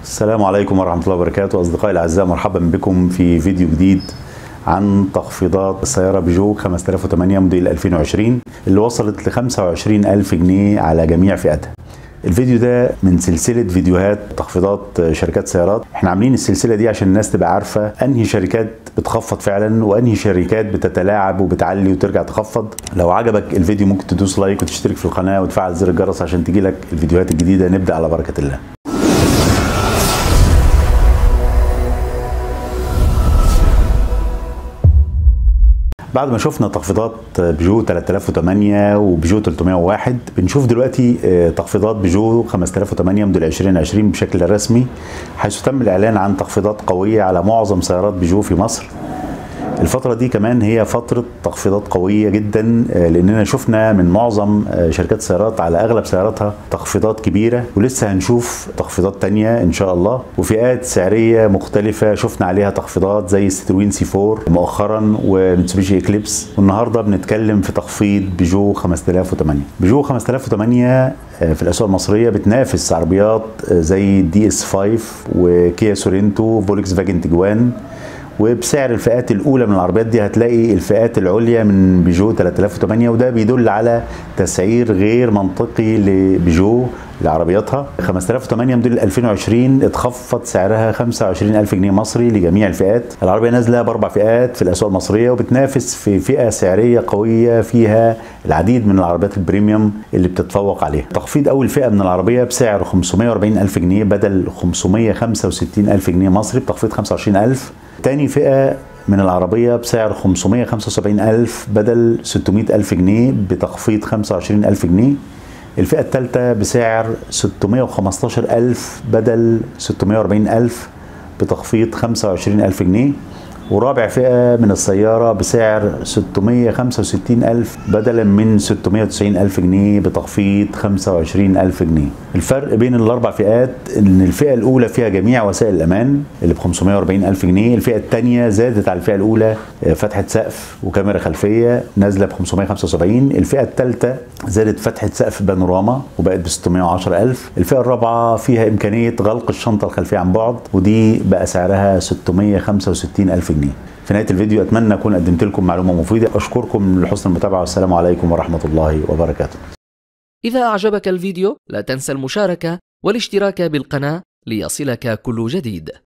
السلام عليكم ورحمة الله وبركاته أصدقائي الأعزاء مرحبا بكم في فيديو جديد عن تخفيضات السيارة بيجو 5008 موديل 2020 اللي وصلت ل 25 ألف جنيه على جميع فئاتها الفيديو ده من سلسلة فيديوهات تخفيضات شركات سيارات احنا عاملين السلسلة دي عشان الناس تبقى عارفة انهي شركات بتخفض فعلا وانهي شركات بتتلاعب وبتعلي وترجع تخفض لو عجبك الفيديو ممكن تدوس لايك وتشترك في القناة وتفعل زر الجرس عشان تجيلك الفيديوهات الجديدة نبدأ على بركة الله بعد ما شفنا تخفيضات بيجو 3008 وبيجو 301 بنشوف دلوقتي تخفيضات بيجو 5008 موديل 2020 بشكل رسمي حيث تم الاعلان عن تخفيضات قويه على معظم سيارات بيجو في مصر الفترة دي كمان هي فترة تخفيضات قوية جدا لأننا شفنا من معظم شركات السيارات على أغلب سياراتها تخفيضات كبيرة ولسه هنشوف تخفيضات تانية إن شاء الله وفئات سعرية مختلفة شفنا عليها تخفيضات زي ستروين سي 4 مؤخرا ومتسوبيشي إكليبس والنهاردة بنتكلم في تخفيض بيجو 5008 بيجو 5008 في الاسواق المصريه بتنافس عربيات زي دي اس 5 وكيا سورينتو فولكس فاجن تجوان وبسعر الفئات الاولى من العربيات دي هتلاقي الفئات العليا من بيجو 3008 وده بيدل على تسعير غير منطقي لبيجو لعربياتها 5008 موديل 2020 اتخفض سعرها 25000 جنيه مصري لجميع الفئات العربيه نازله باربع فئات في الاسواق المصريه وبتنافس في فئه سعريه قويه فيها العديد من العربيات البريميوم اللي بتتفوق عليها تخفيض اول فئه من العربيه بسعر 540000 جنيه بدل 565000 جنيه مصري بتخفيض 25000 تاني فئه من العربية بسعر 575 ألف بدل 600 ألف جنيه بتخفيض 25 ألف جنيه الفئة الثالثة بسعر 615 ألف بدل 640 ألف بتخفيض 25 ألف جنيه ورابع فئة من السيارة بسعر 665 ألف بدلا من 690 ألف جنيه بتخفيض 25 ألف جنيه الفرق بين الأربع فئات إن الفئة الأولى فيها جميع وسائل الأمان اللي ب 540 ألف جنيه الفئة الثانية زادت على الفئة الأولى فتحة سقف وكاميرا خلفية نازلة ب 575 الفئة الثالثة زادت فتحة سقف بانوراما وبقت ب 610 ألف الفئة الرابعة فيها إمكانية غلق الشنطة الخلفية عن بعد ودي بقى سعرها 665 ألف جنيه في نهايه الفيديو اتمنى اكون قدمت لكم معلومه مفيده اشكركم لحسن المتابعه والسلام عليكم ورحمه الله وبركاته إذا أعجبك الفيديو لا تنسى المشاركة والاشتراك بالقناة ليصلك كل جديد